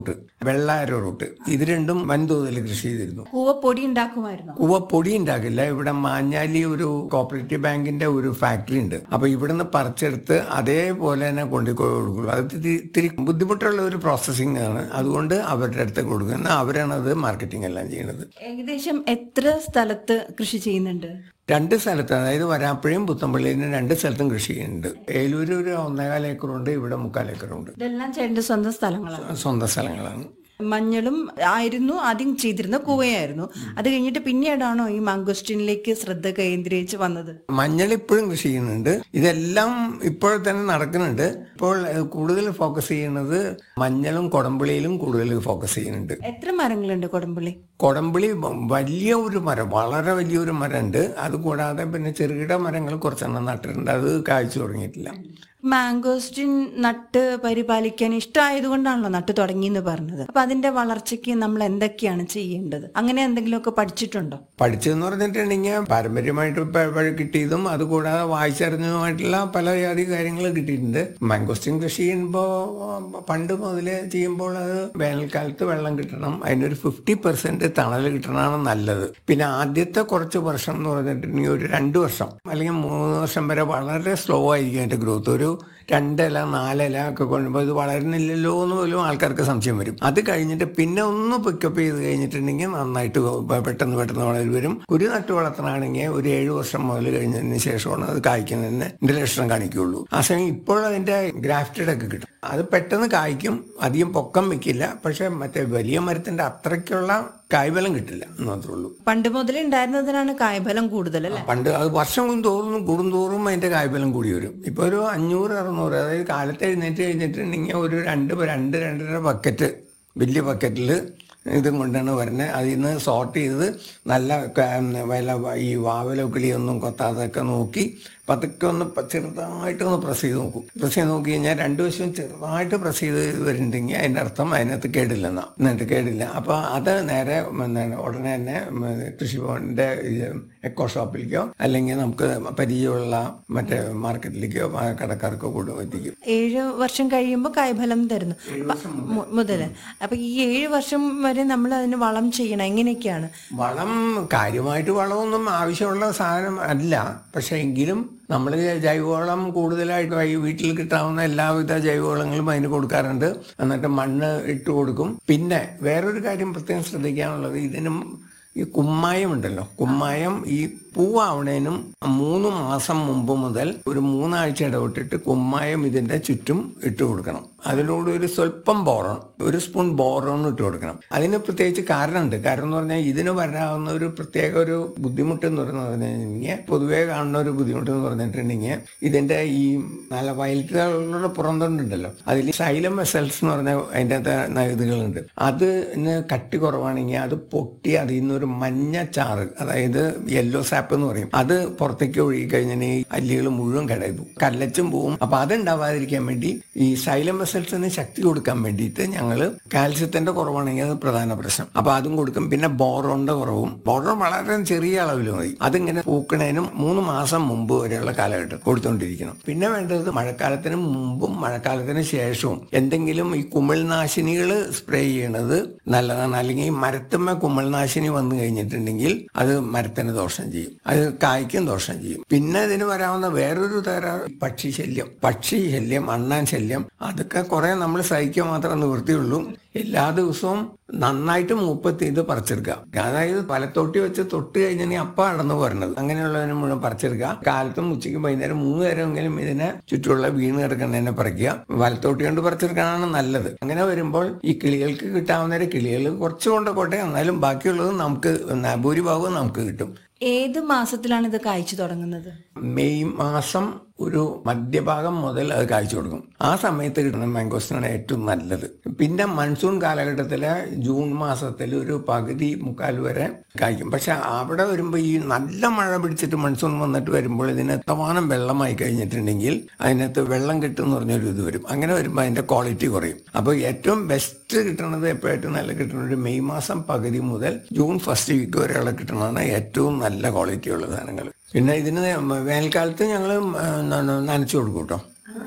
വെള്ളാര root ഇത് രണ്ടും വൻതോതിൽ കൃഷി ചെയ്തിരുന്നു കൂവപ്പൊടി ഉണ്ടാക്കുമായിരുന്നു കൂവ പൊടി ഉണ്ടാക്കില്ല ഇവിടെ മാഞ്ഞാലി ഒരു കോപ്പറേറ്റീവ് ബാങ്കിന്റെ ഒരു ഫാക്ടറി ഉണ്ട് അപ്പൊ ഇവിടുന്ന് പറിച്ചെടുത്ത് അതേപോലെ തന്നെ കൊണ്ടു കൊടുക്കുള്ളൂ അത് ഇത്തിരി ഇത്തിരി ബുദ്ധിമുട്ടുള്ള ഒരു പ്രോസസ്സിംഗ് ആണ് അതുകൊണ്ട് അവരുടെ അടുത്ത് കൊടുക്കുന്ന അവരാണ് അത് മാർക്കറ്റിംഗ് എല്ലാം ചെയ്യുന്നത് ഏകദേശം എത്ര സ്ഥലത്ത് കൃഷി ചെയ്യുന്നുണ്ട് രണ്ട് സ്ഥലത്ത് അതായത് വരാപ്പുഴയും പുത്തമ്പള്ളിയിലും രണ്ട് സ്ഥലത്തും കൃഷി ചെയ്യുന്നുണ്ട് ഏലൂര് ഒരു ഒന്നേകാൽ ഏക്കറുണ്ട് ഇവിടെ മുക്കാൽ ഏക്കറുണ്ട് ഇതെല്ലാം ചേട്ടന്റെ സ്വന്തം സ്ഥലങ്ങളാണ് സ്വന്തം സ്ഥലങ്ങളാണ് മഞ്ഞളും ആയിരുന്നു ആദ്യം ചെയ്തിരുന്ന കൂവയായിരുന്നു അത് കഴിഞ്ഞിട്ട് പിന്നീടാണോ ഈ മാങ്കോസ്റ്റിനിലേക്ക് ശ്രദ്ധ കേന്ദ്രീകരിച്ച് വന്നത് മഞ്ഞൾ ഇപ്പോഴും കൃഷി ചെയ്യുന്നുണ്ട് ഇതെല്ലാം ഇപ്പോൾ തന്നെ നടക്കുന്നുണ്ട് ഇപ്പോൾ ഏഹ്, കൂടുതൽ ഫോക്കസ് ചെയ്യുന്നത് മഞ്ഞളും കൊടമ്പുളിയിലും കൂടുതൽ ഫോക്കസ് ചെയ്യുന്നുണ്ട് എത്ര മരങ്ങളുണ്ട് കൊടുമ്പള്ളി കൊടമ്പുളി വ- വലിയ ഒരു മരം വളരെ വലിയൊരു മരമുണ്ട് അതുകൂടാതെ പിന്നെ ചെറുകിട മരങ്ങൾ കുറച്ചെണ്ണം നട്ടിട്ടുണ്ട് അത് കായ്ച്ചു തുടങ്ങിയിട്ടില്ല മാംഗോസ്റ്റിൻ നട്ട് പരിപാലിക്കാൻ ഇഷ്ടമായതുകൊണ്ടാണല്ലോ നട്ട് തുടങ്ങി എന്ന് പറഞ്ഞത് അപ്പൊ അതിന്റെ വളർച്ചയ്ക്ക് നമ്മൾ എന്തൊക്കെയാണ് ചെയ്യേണ്ടത് അങ്ങനെ എന്തെങ്കിലുമൊക്കെ പഠിച്ചിട്ടുണ്ടോ പഠിച്ചതെന്ന് പറഞ്ഞിട്ടുണ്ടെങ്കിൽ പാരമ്പര്യമായിട്ട് പ- പ- കിട്ടിയതും അതുകൂടാതെ വായിച്ചറിഞ്ഞതുമായിട്ടുള്ള പല ജാതി കാര്യങ്ങൾ കിട്ടിയിട്ടുണ്ട് മാംഗോസ്റ്റിൻ കൃഷി ചെയ്യുമ്പോൾ പണ്ട് മുതലേ ചെയ്യുമ്പോൾ അത് വേനൽക്കാലത്ത് വെള്ളം കിട്ടണം അതിനൊരു ഫിഫ്റ്റി പെർസെന്റ് തണൽ കിട്ടണമാണ് നല്ലത് പിന്നെ ആദ്യത്തെ കുറച്ച് വർഷം എന്ന് പറഞ്ഞിട്ടുണ്ടെങ്കിൽ ഒരു രണ്ട് വർഷം അല്ലെങ്കിൽ മൂന്ന് വർഷം വരെ വളരെ സ്ലോ ആയിരിക്കും അതിന്റെ ഗ്രോത്ത് ഒരു രണ്ടില നാലില ഒക്കെ കൊണ്ടുമ്പോൾ ഇത് വളരുന്നില്ലല്ലോ എന്ന് പോലും ആൾക്കാർക്ക് സംശയം വരും അത് കഴിഞ്ഞിട്ട് പിന്നെ ഒന്ന് പിക്കപ്പ് ചെയ്ത് കഴിഞ്ഞിട്ടുണ്ടെങ്കിൽ നന്നായിട്ട് പെ- പെട്ടെന്ന് പെട്ടെന്ന് വളരി വരും ഒരു നട്ട് വളർത്തണാണെങ്കിൽ ഒരു ഏഴ് വർഷം മുതൽ കഴിഞ്ഞതിന് ശേഷമാണ് അത് കായ്ക്കുന്നതിന് ഇതിന്റെ ലക്ഷണം കാണിക്കുകയുള്ളൂ ആ സമയം ഇപ്പോൾ അതിന്റെ ഗ്രാഫ്റ്റഡ് ഒക്കെ കിട്ടും അത് പെട്ടെന്ന് കായ്ക്കും അധികം പൊക്കം വെക്കില്ല പക്ഷെ മറ്റേ വലിയ മരത്തിന്റെ അത്രയ്ക്കുള്ള കായ്ഫലം കിട്ടില്ല എന്ന് മാത്രമേ ഉള്ളൂ പണ്ട് മുതലേ ഉണ്ടായിരുന്നതിനാണ് കായ്ഫലം കൂടുതൽ അല്ലെ പണ്ട് അത് വർഷം തോറും കൂടുന്തോറും അതിന്റെ കായ്ഫലം കൂടി വരും ഇപ്പൊ ഒരു അഞ്ഞൂറ് അറുന്നൂറ് അതായത് കാലത്ത് എഴുന്നേറ്റ് കഴിഞ്ഞിട്ടുണ്ടെങ്കിൽ ഒരു രണ്ട് രണ്ട് രണ്ടര ബക്കറ്റ് വലിയ ബക്കറ്റിൽ ഇതും കൊണ്ടാണ് വരുന്നത് അതിൽ നിന്ന് സോർട്ട് ചെയ്ത് നല്ല ക- വല്ല ഈ വാവലോ കിളിയൊന്നും കൊത്താതൊക്കെ നോക്കി പതുക്കെ ഒന്ന് പ- ചെറുതായിട്ട് ഒന്ന് പ്രസ് ചെയ്ത് നോക്കും പ്രസ് ചെയ്ത് നോക്കി കഴിഞ്ഞാൽ രണ്ടു വശവും ചെറുതായിട്ട് പ്രസ് ചെയ്ത് വരുന്നുണ്ടെങ്കിൽ അതിൻ്റെ അർത്ഥം അതിനകത്ത് കേടില്ലെന്നാ എന്നിട്ട് കേടില്ല അപ്പോൾ അത് നേരെ എന്താണ് ഉടനെ തന്നെ ഉം, കൃഷിഭവന്റെ എക്കോ ഷോപ്പിലേക്കോ അല്ലെങ്കിൽ നമുക്ക് പരിചയമുള്ള മറ്റേ മാർക്കറ്റിലേക്കോ ആ കടക്കാർക്കോ കൊണ്ടു എത്തിക്കും ഏഴ് വർഷം കഴിയുമ്പോൾ കായ്ഫലം തരുന്നു അപ്പൊ മു- മുതല് അപ്പൊ ഈ ഏഴ് വർഷം വരെ നമ്മൾ അതിന് വളം ചെയ്യണം എങ്ങനെയൊക്കെയാണ് വളം കാര്യമായിട്ട് വളമൊന്നും ആവശ്യമുള്ള സാധനം അല്ല പക്ഷെ എങ്കിലും നമ്മൾ ജൈവവളം കൂടുതലായിട്ട് ഈ വീട്ടിൽ കിട്ടാവുന്ന എല്ലാവിധ ജൈവവളങ്ങളും അതിന് കൊടുക്കാറുണ്ട് എന്നിട്ട് മണ്ണ് ഇട്ട് കൊടുക്കും പിന്നെ വേറൊരു കാര്യം പ്രത്യേകം ശ്രദ്ധിക്കാനുള്ളത് ഇതിനും ഈ കുമ്മായം ഉണ്ടല്ലോ കുമ്മായം ഈ പൂവാവണേനും മൂന്ന് മാസം മുമ്പ് മുതൽ ഒരു മൂന്നാഴ്ച ഇടവിട്ടിട്ട് കുമ്മായം ഇതിന്റെ ചുറ്റും ഇട്ട് കൊടുക്കണം അതിനോട് ഒരു സ്വല്പം ബോറോൺ ഒരു സ്പൂൺ ബോറോൺ ഇട്ട് കൊടുക്കണം അതിന് പ്രത്യേകിച്ച് കാരണമുണ്ട് കാരണം എന്ന് പറഞ്ഞാൽ ഇതിന് വരാവുന്ന ഒരു പ്രത്യേക ഒരു ബുദ്ധിമുട്ട് എന്ന് പറഞ്ഞു കഴിഞ്ഞാൽ പൊതുവേ കാണുന്ന ഒരു ബുദ്ധിമുട്ട് എന്ന് പറഞ്ഞിട്ടുണ്ടെങ്കിൽ ഇതിന്റെ ഈ നല്ല വയലറ്റുകളുടെ പുറന്തുണ്ടല്ലോ അതിൽ സൈലം വെസൽസ് എന്ന് പറഞ്ഞ അതിൻ്റെ അകത്ത് ഇതുകളുണ്ട് അതിന് കട്ടി കുറവാണെങ്കിൽ അത് പൊട്ടി അതിൽ നിന്നൊരു മഞ്ഞ ചാറ് അതായത് യെല്ലോ സാപ്പ് എന്ന് പറയും അത് പുറത്തേക്ക് ഒഴുകി കഴിഞ്ഞാൽ ഈ അല്ലികൾ മുഴുവൻ കടയിൽ പോകും കല്ലച്ചും പോവും അപ്പൊ അതുണ്ടാവാതിരിക്കാൻ വേണ്ടി ഈ സൈലം വെസൽസിന് ശക്തി കൊടുക്കാൻ വേണ്ടിയിട്ട് ഞങ്ങൾ കാൽസ്യത്തിന്റെ കുറവാണെങ്കിൽ അത് പ്രധാന പ്രശ്നം അപ്പൊ അതും കൊടുക്കും പിന്നെ ബോറോണിന്റെ കുറവും ബോറോൺ വളരെ ചെറിയ അളവിൽ മതി അതിങ്ങനെ പൂക്കണേനും മൂന്ന് മാസം മുമ്പ് വരെയുള്ള കാലഘട്ടം കൊടുത്തുകൊണ്ടിരിക്കണം പിന്നെ വേണ്ടത് മഴക്കാലത്തിന് മുമ്പും മഴക്കാലത്തിന് ശേഷവും എന്തെങ്കിലും ഈ കുമിൾനാശിനികൾ സ്പ്രേ ചെയ്യണത് നല്ലതാണ് അല്ലെങ്കിൽ ഈ മരത്തുമ്മ കുമിൾനാശിനി വന്നു കഴിഞ്ഞിട്ടുണ്ടെങ്കിൽ അത് മരത്തിന് ദോഷം ചെയ്യും അത് കായ്ക്കും ദോഷം ചെയ്യും പിന്നെ ഇതിന് വരാവുന്ന വേറൊരു തരം പക്ഷി ശല്യം പക്ഷി ശല്യം അണ്ണാൻ ശല്യം അതൊക്കെ കുറെ നമ്മൾ സഹിക്കുക മാത്രം നിവൃത്തിയുള്ളൂ എല്ലാ ദിവസവും നന്നായിട്ട് മൂപ്പത്തി ഇത് പറിച്ചെടുക്കുക അതായത് പലത്തോട്ടി വെച്ച് തൊട്ട് കഴിഞ്ഞാൽ അപ്പ അടന്നു പോരണത് അങ്ങനെയുള്ളതിന് മുഴുവൻ പറിച്ചെടുക്കുക കാലത്തും ഉച്ചയ്ക്കും വൈകുന്നേരം മൂന്ന് നേരമെങ്കിലും ഇതിനെ ചുറ്റുമുള്ള വീണ് കിടക്കുന്നതിനെ പറിക്കുക വലത്തോട്ടി കൊണ്ട് പറിച്ചെടുക്കാനാണ് നല്ലത് അങ്ങനെ വരുമ്പോൾ ഈ കിളികൾക്ക് കിട്ടാവുന്ന കിളികൾ കുറച്ച് കൊണ്ടോട്ടെ എന്നാലും ബാക്കിയുള്ളത് നമുക്ക് ന- ഭൂരിഭാഗവും നമുക്ക് കിട്ടും ഏത് മാസത്തിലാണ് ഇത് കായ്ച്ചു തുടങ്ങുന്നത് മെയ് മാസം ഒരു മധ്യഭാഗം മുതൽ അത് കായ്ച്ചു കൊടുക്കും ആ സമയത്ത് കിട്ടുന്ന മാംഗോസിനാണ് ഏറ്റവും നല്ലത് പിന്നെ മൺസൂൺ കാലഘട്ടത്തിലെ ജൂൺ മാസത്തിൽ ഒരു പകുതി മുക്കാൽ വരെ കായ്ക്കും പക്ഷെ അവിടെ വരുമ്പോൾ ഈ നല്ല മഴ പിടിച്ചിട്ട് മൺസൂൺ വന്നിട്ട് വരുമ്പോൾ ഇതിന് എത്രമാനം വെള്ളമായി കഴിഞ്ഞിട്ടുണ്ടെങ്കിൽ അതിനകത്ത് വെള്ളം കിട്ടും എന്ന് പറഞ്ഞൊരു ഇത് വരും അങ്ങനെ വരുമ്പോൾ അതിന്റെ ക്വാളിറ്റി കുറയും അപ്പോൾ ഏറ്റവും ബെസ്റ്റ് കിട്ടുന്നത് എപ്പോൾ ഏറ്റവും നല്ല കിട്ടുന്നത് ഒരു മെയ് മാസം പകുതി മുതൽ ജൂൺ ഫസ്റ്റ് വീക്ക് വരെയുള്ള കിട്ടുന്നതാണ് ഏറ്റവും നല്ല ക്വാളിറ്റി ഉള്ള സാധനങ്ങൾ പിന്നെ ഇതിന് വേനൽക്കാലത്ത് ഞങ്ങൾ നനച്ചു കൊടുക്കും കേട്ടോ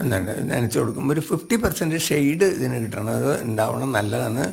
എന്താണ് നനച്ചു കൊടുക്കുമ്പോൾ ഒരു ഫിഫ്റ്റി പെർസെൻറ്റ് ഷെയ്ഡ് ഇതിന് കിട്ടണത് ഉണ്ടാവണം നല്ലതാണ്